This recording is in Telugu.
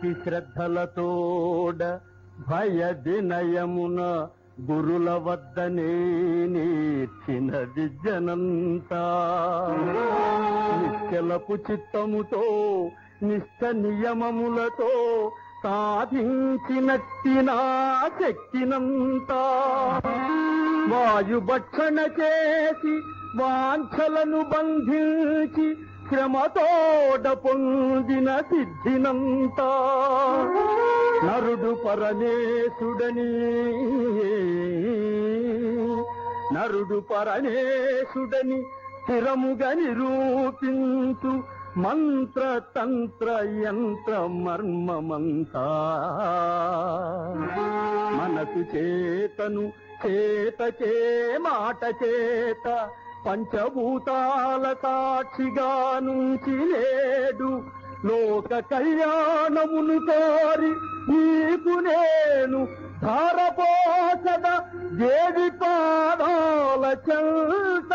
భక్తి శ్రద్ధలతోడ భయ వినయమున గురుల వద్దనే నేర్చిన విద్యనంతా నిశ్చలపు చిత్తముతో నిష్ట నియమములతో సాధించినట్టి నా శక్తినంతా వాయుభక్షణ చేసి వాంఛలను బంధించి శ్రమతోడ పొందిన సిద్ధినంతా నరుడు పరమేశుడని నరుడు పరమేశుడని స్థిరముగా నిరూపించు మంత్ర తంత్ర యంత్ర మర్మమంతా మనసు చేతను చేతచే మాట చేత పంచభూతాల సాక్షిగా నుంచి లేడు లోక కళ్యాణమును కోరి నీకు నేను ధారపోసద దేవి పాదాల చెంత